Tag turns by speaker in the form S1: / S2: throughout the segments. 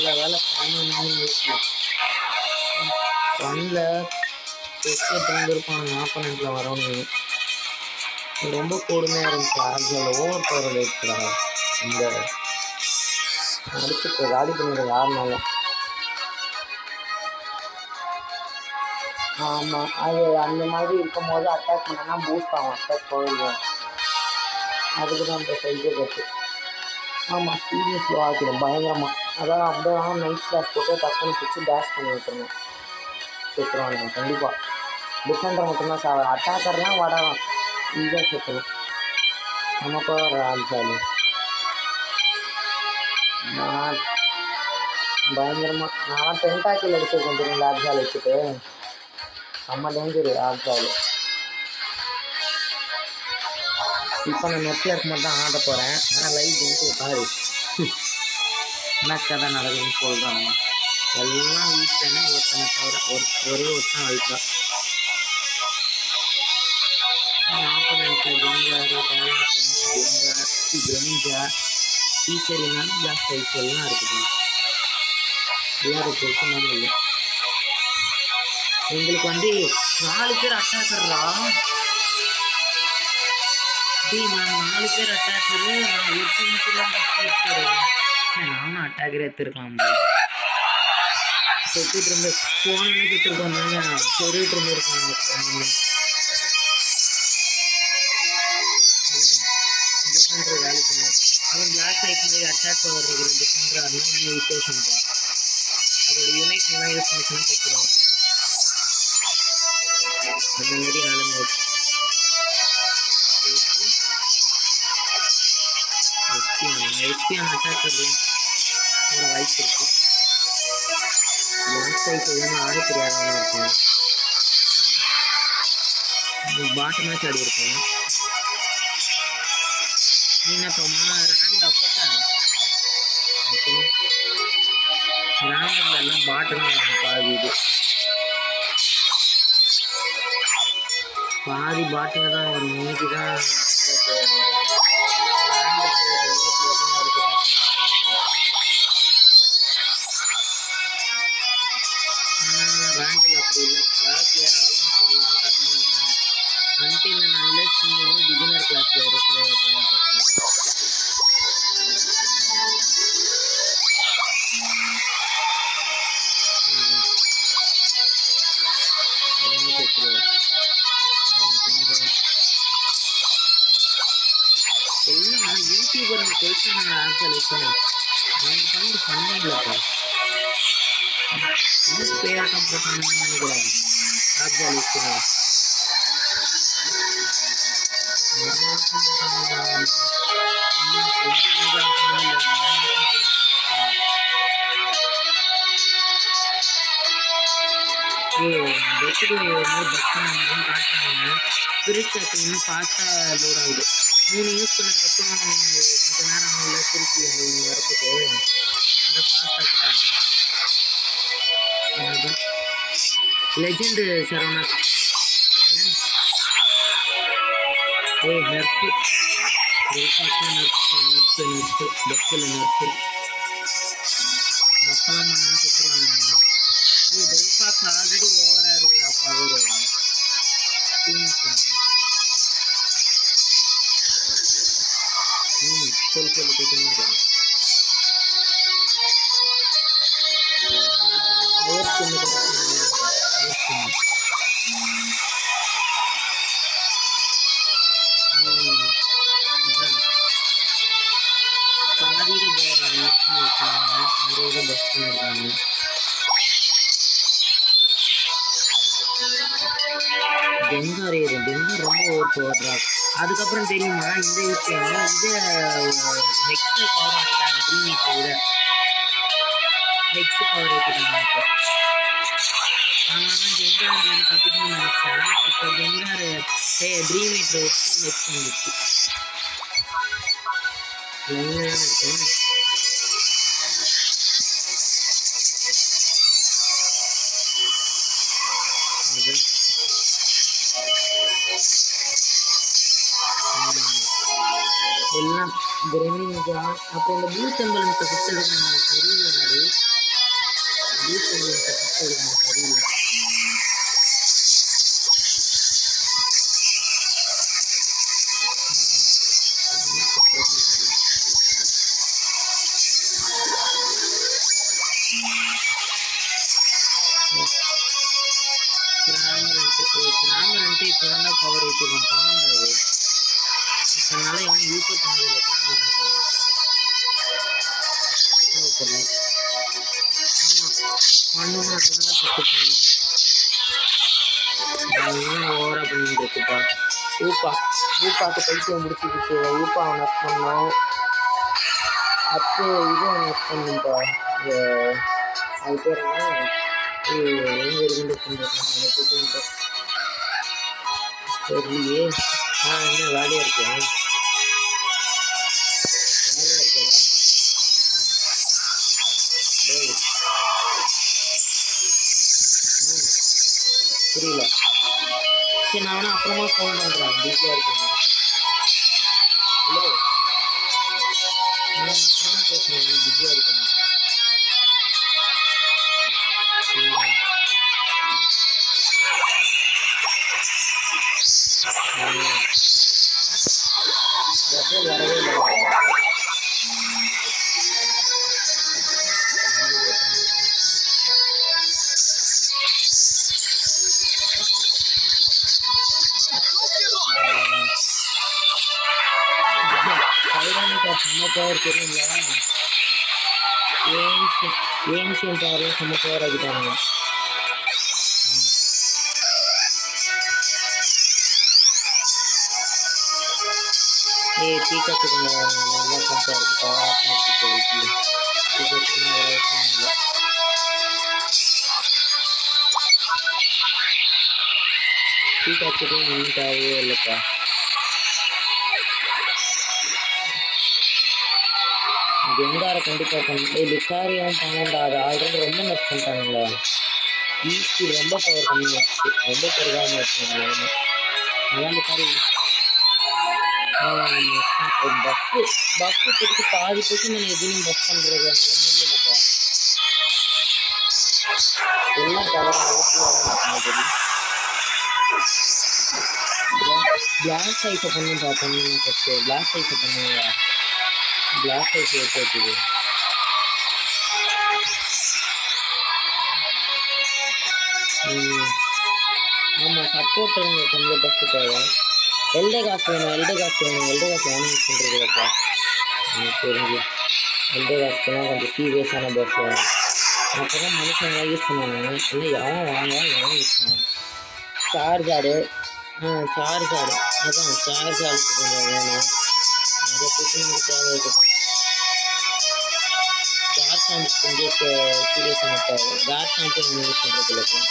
S1: நல்ல வேலை பதினொன்று வயசில் ஒன்ல செக்கெட் இருந்திருப்பான் ஆப்போனண்ட்டில் வரவங்க இது ரொம்ப கொடுமையாக இருந்துச்சு ஆர்ஜியில் ஓவர் பவர் ஆயிடுச்சுடா இந்த அடிச்சுட்டு காலி பண்ணிடுற யாருனாலும் ஆமாம் அது அந்த மாதிரி இருக்கும்போது அட்டாக் பண்ணனா பூஸ்ட் ஆகும் அட்டாக் போயிடும் அதுக்கு தான் இந்த சைக்கோ கட்டு ஆமாம் ஸ்பீடு ஸ்லோ ஆக்கிடும் பயங்கரமாக அதான் அப்படியே நைட் ஸ்லாஷ் போட்டு டக்குன்னு பிடிச்சி டேஷ் பண்ணி விட்டுருணும் செத்துருவாங்க கண்டிப்பாக டிஃபெண்டர் மட்டும்தான் சாவ அட்டாக்கர்லாம் வடலாம் ஈஸியாக செத்துரும் நமக்கு ஆல்சாலு நான் பயங்கரமாக நான் டென்டாக்கில் அடிச்சிருக்கேன் தெரியும் ஆல்சால் வச்சுட்டு செம்ம டேஞ்சரு ஆல்சாலு இப்போ நான் நெட்ஒர்க் மட்டும் ஆட போகிறேன் ஆனால் லைவ் வந்து பாரு என்ன கதை நடக்குதுன்னு சொல்கிறான் எல்லாம் வீட்டில் ஒருத்தனை தவிர ஒரு ஒரே ஒருத்தன் அழுத்தா ஆப்போனண்ட்டில் கெங்காரு கெங்கா கிரெஞ்சா ஈஸ்வரினாலும் பிளாக் டைஸ் எல்லாம் இருக்குது எல்லாரும் பிரச்சனை இல்லை எங்களுக்கு வந்து நாலு பேர் அட்டாக்கர்ரா டேய் நான் நாலு பேர் அட்டாக்கரு நான் எட்டு நிமிஷம் நானும் அட்டாக்கரே எடுத்துருக்கலாம் செத்துட்டு இருந்து போனோன்னு செத்துட்டு வந்தாங்க சொல்லிட்டு இருந்திருக்காங்க டிஃபெண்டர் வேலை பண்ணுவோம் அவன் பிளாக் லைட் மாதிரி அட்டாக் வர்றது டிஃபெண்டர் அதெல்லாம் இன்னும் விசேஷம் தான் அதோட யூனிட் எல்லாம் யூஸ் பண்ணிச்சுன்னா செத்துருவாங்க அந்த மாதிரி நிலைமை எஸ்பியான அட்டாக்கர்லாம் ஒரு வாய்ப்பு இருக்கு பிளாக் சைஸ் எதுவும் ஆட தெரியாதவங்க இருக்கும் பாட்டு மேட்ச் ஆடி இருக்கேன் நீ என்ன போமா ரேங்கில் போட்ட ரேங்கில் எல்லாம் பாட்டு தான் வரும் பாதி இது பாதி பாட்டுங்க தான் வரும் மீதி தான் ரேங்கில் அப்படி இல்லை வேறு பிளேயர் ஆல்மோஸ்ட் எல்லாம் தரமாட்டாங்க அன்டில் அன்லெஸ் நீங்கள் பிகினர் கிளாஸில் இருக்கிற எல்லாம் ஆனால் யூடியூபர் கொல்சான ஆப்ஸில் வச்சேன் அவங்க பண்ணி சம்மந்தப்பா இன்னும் பேராட்டம் போட்டாங்கன்னு நினைக்கிறேன் ஆப்ஸில் வச்சுருவேன் ஸ்பிரிட் சர்க்கிள் இன்னும் ஃபாஸ்ட்டாக லோட் ஆகுது மூணு யூஸ் பண்ணதுக்கப்புறம் கொஞ்ச நேரம் ஆகல திருப்பி அந்த வரத்துக்கு அதை ஃபாஸ்ட் ஆக்கிட்டாங்க லெஜெண்டு சரவணா ஏய் நர்ஸு பிரேக்ஃபாஸ்ட்லாம் நர்ஸு நர்ஸு நர்ஸு பஸ்ஸில் நர்ஸு பஸ்ஸெல்லாம் பண்ணி செத்துருவாங்க ஏய் பிரேக்ஃபாஸ்ட் ஆல்ரெடி ஓவராக இருக்குடா பவர் ம் சொல்லு சொல்லு கேட்டு வேஸ்ட் வேஸ்ட் பாதியில் மிஸ் பண்ணியிருக்காங்க அறுபது பஸ் பண்ணியிருக்காங்க பெங்கார் பெங்கார் ரொம்ப ஓவர் போடுறா அதுக்கப்புறம் தெரியுமா இந்த விஷயம் இது ஹெக்ஸ் பவர் ஆக்கிட்டாங்க த்ரீ விட ஹெக்ஸ் பவர் ஏற்றிட்டாங்க இப்போ அவன் கெங்கார் தப்பிக்கணும்னு நினச்சா இப்போ கெங்கார் த்ரீ மீட்டர் வச்சு ஹெக்ஸ் வந்துச்சு லைனாக இருக்கு அது எல்லாம் கிரெமிஞ்சா அப்புறம் இந்த ப்ளூ டெம்பிள் ஃபஸ்ட் எடுக்கணும் சரியில்லை யூஸ் பண்ணி ஃபஸ்ட்டு எடுக்கணும் தெரியல கிராமரன்ட்டு கிராமரன்ட்டு இப்போ தானே பவர் ஏற்றிருக்கோம் பாவம் அதனால எவனும் யூஸே பண்ணதில்லை கிராமரன்ட்டு பண்ணணும் பண்ணணும் அதுதான் ஃபஸ்ட்டு பண்ணணும் நான் ஓவராக பண்ணிட்டு இருக்குப்பா ஊப்பா ஊப்பாக்கு பைத்தியம் முடிச்சிருச்சு ஊப்பா நெக்ஸ்ட் பண்ணோம் அப்போ இது நெக்ஸ்ட் பண்ணுப்பா இந்த அது பேர் என்ன இது எங்கே இருக்குன்னு சொல்லிருக்கேன் அதை கூப்பிட்டு தெரியலையே ஆ என்ன வேலையாக இருக்கேன் வேலையாக இருக்கேடா டேய் ம் புரியல சரி நான் வேணா அப்புறமா ஃபோன் பண்ணுறேன் பிஸியாக இருக்கேன் ஹலோ நான் அப்புறமா பேசுகிறேன் பிஸியாக இருக்கேன் ம் ம் ரசல் வரவே இல்லை கைரானிக்கா செம்ம பவர் தெரியுங்களா ஏன்ஷியன் ஏன்ஷியன் பவரில் செம்ம பவர் ஆகிட்டாங்க ஏய் பீக்காச்சு கொஞ்சம் நல்லா கம்பேர் இருக்கு பவராக இருக்கு இப்போதைக்கு பீக்காச்சுலாம் ஒரு விஷயம் இல்லை பீக்காச்சுக்கு ஒன்றும் தேவையே இல்லைப்பா கெங்கார கண்டிப்பாக பண்ணணும் ஏய் லுக்காரியும் பண்ணண்டா அது ஆல்ரெடி ரொம்ப நெஸ் பண்ணிட்டாங்களே ஈஸ்டி ரொம்ப பவர் கம்மியாச்சு ரொம்ப பெருகாமல் வச்சாங்க அதான் லுக்காரி பஸ்ஸு பஸ்ஸு இப்போதைக்கு பாதி போட்டு நான் எதுவும் பஸ் பண்ணுறது நிலைமையிலே இல்லைப்பா எல்லாம் பவர் ஓட்டி வர பிளாக் ஐஸை பண்ணி பார்ப்போம் ஃபஸ்ட்டு பிளாக் ஐஸை பண்ணுங்க பிளாக் ஐஸ் எடுத்து வச்சுது ஆமாம் சப்போர்ட் கொஞ்சம் பஸ்ஸு தேவை எல்டே காசு வேணும் எல்டே காசு வேணும் எல்டே காசு வேணும் யூஸ் பண்ணுறதுலப்பா எனக்கு தெரிஞ்சு எல்டே காசுக்குலாம் கொஞ்சம் சீரியஸான பஸ் வேணும் அப்போ தான் மனுஷங்க யூஸ் பண்ணுவாங்க இல்லை எவன் வாங்க எவன் யூஸ் பண்ணுவாங்க சார்ஜ் ஆடு ஆ சார்ஜ் ஆடு அதான் சார்ஜ் ஆடுக்கு கொஞ்சம் வேணும் அதை பற்றி நமக்கு தேவை இருக்குப்பா கார் சாம்பு கொஞ்சம் சீரியஸான தேவை கார் சாம்பு நம்ம யூஸ் பண்ணுறது இல்லைப்பா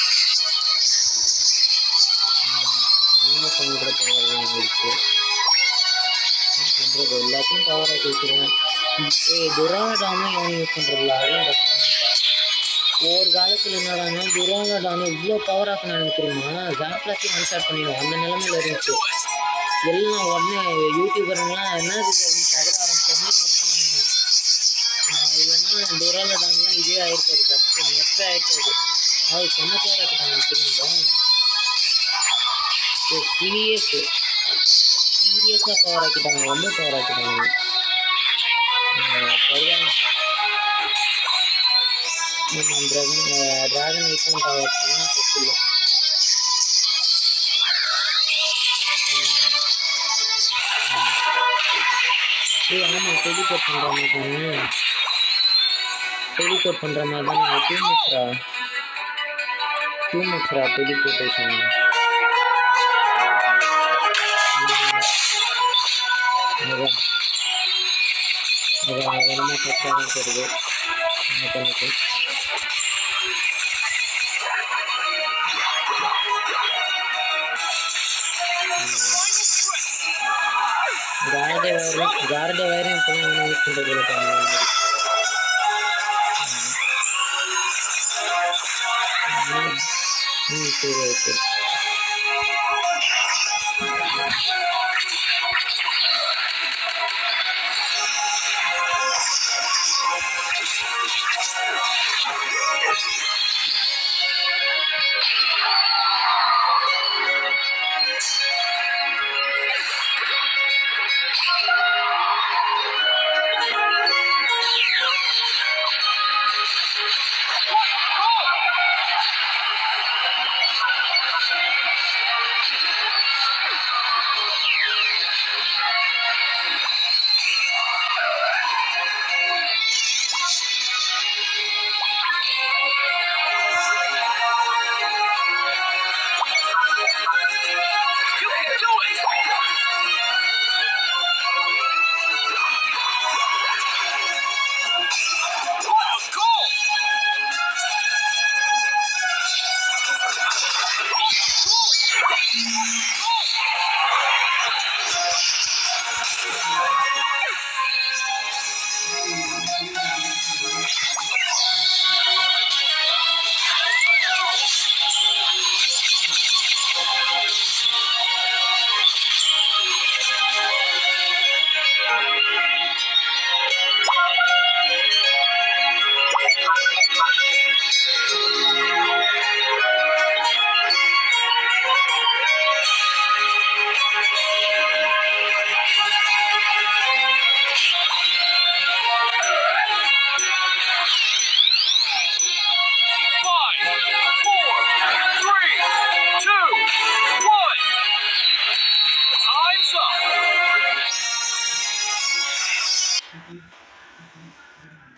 S1: ஃபோன் கூட பவர் வந்துருச்சு பண்ணுறது எல்லாத்தையும் பவர் ஆக்கி வச்சுருவேன் ஏய் துராடானும் எவனும் யூஸ் பண்ணுறதில்ல அதுவும் டச் பண்ணிட்டா ஒரு காலத்தில் என்னடானா துராடானு இவ்வளோ பவர் ஆஃப் எனக்கு தெரியுமா ஜாப்லாத்தையும் ஒன் ஷாட் பண்ணிடும் அந்த நிலமையில இருந்துச்சு எல்லாம் உடனே யூடியூபருங்களாம் என்ன இருக்குது அப்படின்னு தகர ஆரம்பிச்சோடனே நிறுத்தினாங்க இல்லைன்னா துராலடான்லாம் இதே ஆயிருக்காது பஸ் நெட் ஆயிருக்காது அது செம்ம பவர் ஆக்கிட்டாங்க தெரியுங்களா சீரியஸ் சீரியஸாக பவர் ஆக்கிட்டாங்க ரொம்ப பவர் ஆக்கிட்டாங்க ட்ராகன் ட்ராகன் ஐட்டம் பவர் பண்ணால் தப்பு இல்லை ஏய் ஆமாம் டெலிபோர்ட் பண்ணுற மாதிரி தானே டெலிபோர்ட் பண்ணுற மாதிரி தானே டூ மச்ரா டூ மச்ரா டெலிபோர்ட்டேஷன் அதான் அதான் அதெல்லாமே தப்பாக தான் தெரியுது என்ன பண்ணிட்டு காரடே வயரும் காரடே வயரும் இப்போ தான் யூஸ் பண்ணுறது இல்லை பண்ண மாதிரி ம் ம் சரி okay
S2: You can do it! What a goal! Five, four, three, two, one. Time's up.